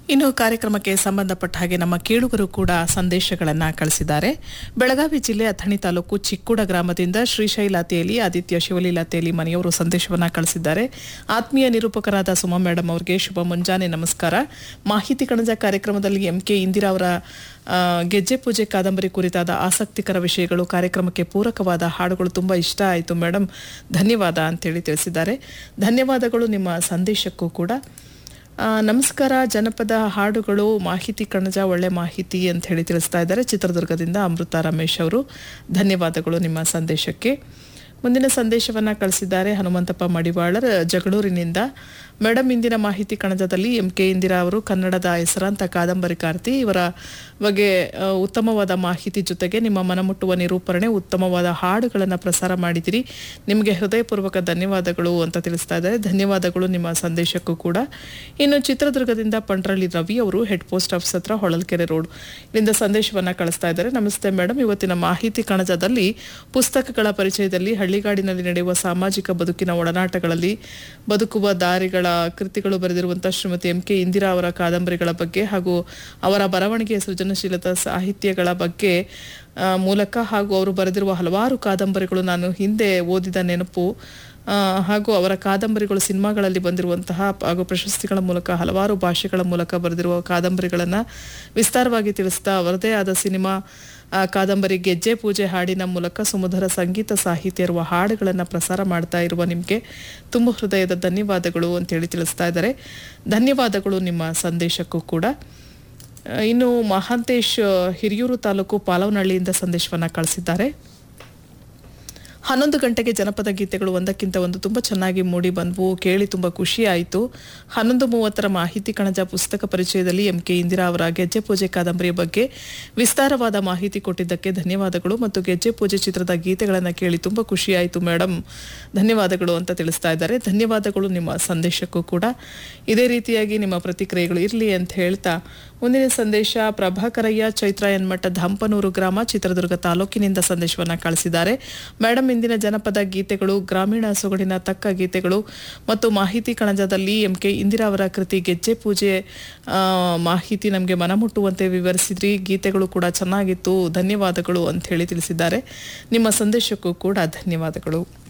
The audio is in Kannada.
ಇನ್ನು ಕಾರ್ಯಕ್ರಮಕ್ಕೆ ಸಂಬಂಧಪಟ್ಟ ಹಾಗೆ ನಮ್ಮ ಕೇಳುಗರು ಕೂಡ ಸಂದೇಶಗಳನ್ನು ಕಳಿಸಿದ್ದಾರೆ ಬೆಳಗಾವಿ ಜಿಲ್ಲೆ ಅಥಣಿ ತಾಲೂಕು ಚಿಕ್ಕೂಡ ಗ್ರಾಮದಿಂದ ಶ್ರೀಶೈಲ ತೇಲಿ ಆದಿತ್ಯ ಶಿವಲೀಲಾ ತೇಲಿ ಮನೆಯವರು ಸಂದೇಶವನ್ನು ಕಳಿಸಿದ್ದಾರೆ ಆತ್ಮೀಯ ನಿರೂಪಕರಾದ ಸುಮಾ ಮೇಡಮ್ ಅವರಿಗೆ ಶುಭ ಮುಂಜಾನೆ ನಮಸ್ಕಾರ ಮಾಹಿತಿ ಕಣಜ ಕಾರ್ಯಕ್ರಮದಲ್ಲಿ ಎಂ ಕೆ ಇಂದಿರಾ ಅವರ ಆ, ಗೆಜ್ಜೆ ಪೂಜೆ ಕಾದಂಬರಿ ಕುರಿತಾದ ಆಸಕ್ತಿಕರ ವಿಷಯಗಳು ಕಾರ್ಯಕ್ರಮಕ್ಕೆ ಪೂರಕವಾದ ಹಾಡುಗಳು ತುಂಬಾ ಇಷ್ಟ ಆಯಿತು ಮೇಡಮ್ ಧನ್ಯವಾದ ಅಂತೇಳಿ ತಿಳಿಸಿದ್ದಾರೆ ಧನ್ಯವಾದಗಳು ನಿಮ್ಮ ಸಂದೇಶಕ್ಕೂ ಕೂಡ ಆ, ನಮಸ್ಕಾರ ಜನಪದ ಹಾಡುಗಳು ಮಾಹಿತಿ ಕಣಜ ಒಳ್ಳೆ ಮಾಹಿತಿ ಅಂತ ಹೇಳಿ ತಿಳಿಸ್ತಾ ಇದ್ದಾರೆ ಚಿತ್ರದುರ್ಗದಿಂದ ಅಮೃತ ರಮೇಶ್ ಅವರು ಧನ್ಯವಾದಗಳು ನಿಮ್ಮ ಸಂದೇಶಕ್ಕೆ ಮುಂದಿನ ಸಂದೇಶವನ್ನ ಕಳಿಸಿದ್ದಾರೆ ಹನುಮಂತಪ್ಪ ಮಡಿವಾಳರ್ ಜಗಳೂರಿನಿಂದ ಮೇಡಮ್ ಇಂದಿನ ಮಾಹಿತಿ ಕಣಜದಲ್ಲಿ ಎಂ ಕೆ ಇಂದಿರಾ ಅವರು ಕನ್ನಡದ ಹೆಸರಾಂತ ಕಾದಂಬರಿಕಾರ್ತಿ ಇವರ ಬಗ್ಗೆ ಆ, ಉತ್ತಮವಾದ ಮಾಹಿತಿ ಜೊತೆಗೆ ನಿಮ್ಮ ಮನಮುಟ್ಟುವ ನಿರೂಪಣೆ ಉತ್ತಮವಾದ ಹಾಡುಗಳನ್ನು ಪ್ರಸಾರ ಮಾಡಿದಿರಿ ನಿಮಗೆ ಹೃದಯಪೂರ್ವಕ ಧನ್ಯವಾದಗಳು ಅಂತ ತಿಳಿಸ್ತಾ ಇದ್ದಾರೆ ಧನ್ಯವಾದಗಳು ನಿಮ್ಮ ಸಂದೇಶಕ್ಕೂ ಕೂಡ ಇನ್ನು ಚಿತ್ರದುರ್ಗದಿಂದ ಪಂಡ್ರಳ್ಳಿ ರವಿ ಅವರು ಹೆಡ್ ಪೋಸ್ಟ್ ಆಫೀಸ್ ಹತ್ರ ಹೊಳಲ್ಕೆರೆ ರೋಡ್ ಇಲ್ಲಿಂದ ಸಂದೇಶವನ್ನ ಕಳಿಸ್ತಾ ಇದ್ದಾರೆ ನಮಸ್ತೆ ಮೇಡಮ್ ಇವತ್ತಿನ ಮಾಹಿತಿ ಕಣಜದಲ್ಲಿ ಪುಸ್ತಕಗಳ ಪರಿಚಯದಲ್ಲಿ ಹಳ್ಳಿಗಾಡಿನಲ್ಲಿ ನಡೆಯುವ ಸಾಮಾಜಿಕ ಬದುಕಿನ ಒಡನಾಟಗಳಲ್ಲಿ ಬದುಕುವ ದಾರಿಗಳ ಕೃತಿಗಳು ಬರೆದಿರುವಂತಹ ಶ್ರೀಮತಿ ಎಂ ಕೆ ಇಂದಿರಾ ಅವರ ಕಾದಂಬರಿಗಳ ಬಗ್ಗೆ ಹಾಗೂ ಅವರ ಬರವಣಿಗೆಯ ಸೃಜನಶೀಲತಾ ಸಾಹಿತ್ಯಗಳ ಬಗ್ಗೆ ಆ, ಮೂಲಕ ಹಾಗೂ ಅವರು ಬರೆದಿರುವ ಹಲವಾರು ಕಾದಂಬರಿಗಳು ನಾನು ಹಿಂದೆ ಓದಿದ ನೆನಪು ಆ, ಹಾಗೂ ಅವರ ಕಾದಂಬರಿಗಳು ಸಿನಿಮಾಗಳಲ್ಲಿ ಬಂದಿರುವಂತಹ ಹಾಗೂ ಪ್ರಶಸ್ತಿಗಳ ಮೂಲಕ ಹಲವಾರು ಭಾಷೆಗಳ ಮೂಲಕ ಬರೆದಿರುವ ಕಾದಂಬರಿಗಳನ್ನು ವಿಸ್ತಾರವಾಗಿ ತಿಳಿಸ್ತಾ ಅವರದೇ ಆದ ಸಿನಿಮಾ ಆ, ಕಾದಂಬರಿ ಗೆಜ್ಜೆ ಪೂಜೆ ಹಾಡಿನ ಮೂಲಕ ಸುಮಧುರ ಸಂಗೀತ ಸಾಹಿತ್ಯ ಇರುವ ಹಾಡುಗಳನ್ನು ಪ್ರಸಾರ ಮಾಡ್ತಾ ಇರುವ ನಿಮಗೆ ತುಂಬ ಹೃದಯದ ಧನ್ಯವಾದಗಳು ಅಂತೇಳಿ ತಿಳಿಸ್ತಾ ಇದ್ದಾರೆ ಧನ್ಯವಾದಗಳು ನಿಮ್ಮ ಸಂದೇಶಕ್ಕೂ ಕೂಡ ಆ, ಇನ್ನು ಮಹಾಂತೇಶ್ ಆ, ಹಿರಿಯೂರು ತಾಲೂಕು ಪಾಲವನಹಳ್ಳಿಯಿಂದ ಸಂದೇಶವನ್ನ ಕಳಿಸಿದ್ದಾರೆ ಹನ್ನೊಂದು ಗಂಟೆಗೆ ಜನಪದ ಗೀತೆಗಳು ಒಂದಕ್ಕಿಂತ ಒಂದು ತುಂಬ ಚೆನ್ನಾಗಿ ಮೂಡಿ ಬಂದವು ಕೇಳಿ ತುಂಬ ಖುಷಿ ಆಯಿತು ಹನ್ನೊಂದು ಮೂವತ್ತರ ಮಾಹಿತಿ ಕಣಜ ಪುಸ್ತಕ ಪರಿಚಯದಲ್ಲಿ ಎಂ ಕೆ ಇಂದಿರಾ ಅವರ ಗೆಜ್ಜೆ ಪೂಜೆ ಕಾದಂಬರಿಯ ಬಗ್ಗೆ ವಿಸ್ತಾರವಾದ ಮಾಹಿತಿ ಕೊಟ್ಟಿದ್ದಕ್ಕೆ ಧನ್ಯವಾದಗಳು ಮತ್ತು ಗೆಜ್ಜೆ ಪೂಜೆ ಚಿತ್ರದ ಗೀತೆಗಳನ್ನು ಕೇಳಿ ತುಂಬ ಖುಷಿ ಆಯಿತು ಮೇಡಮ್ ಧನ್ಯವಾದಗಳು ಅಂತ ತಿಳಿಸ್ತಾ ಇದ್ದಾರೆ ಧನ್ಯವಾದಗಳು ನಿಮ್ಮ ಸಂದೇಶಕ್ಕೂ ಕೂಡ ಇದೇ ರೀತಿಯಾಗಿ ನಿಮ್ಮ ಪ್ರತಿಕ್ರಿಯೆಗಳು ಇರಲಿ ಅಂತ ಹೇಳ್ತಾ ಮುಂದಿನ ಸಂದೇಶ ಪ್ರಭಾಕರಯ್ಯ ಚೈತ್ರ ಎನ್ಮಠ ಧಂಪನೂರು ಗ್ರಾಮ ಚಿತ್ರದುರ್ಗ ತಾಲೂಕಿನಿಂದ ಸಂದೇಶವನ್ನ ಕಳಿಸಿದ್ದಾರೆ ಮೇಡಮ್ ಇಂದಿನ ಜನಪದ ಗೀತೆಗಳು ಗ್ರಾಮೀಣ ಸೊಗಡಿನ ತಕ್ಕ ಗೀತೆಗಳು ಮತ್ತು ಮಾಹಿತಿ ಕಣಜದಲ್ಲಿ ಎಂ ಕೆ ಇಂದಿರಾ ಅವರ ಕೃತಿ ಗೆಜ್ಜೆ ಪೂಜೆ ಆ, ಮಾಹಿತಿ ನಮಗೆ ಮನಮುಟ್ಟುವಂತೆ ವಿವರಿಸಿದ್ರಿ ಗೀತೆಗಳು ಕೂಡ ಚೆನ್ನಾಗಿತ್ತು ಧನ್ಯವಾದಗಳು ಅಂತ ಹೇಳಿ ತಿಳಿಸಿದ್ದಾರೆ ನಿಮ್ಮ ಸಂದೇಶಕ್ಕೂ ಕೂಡ ಧನ್ಯವಾದಗಳು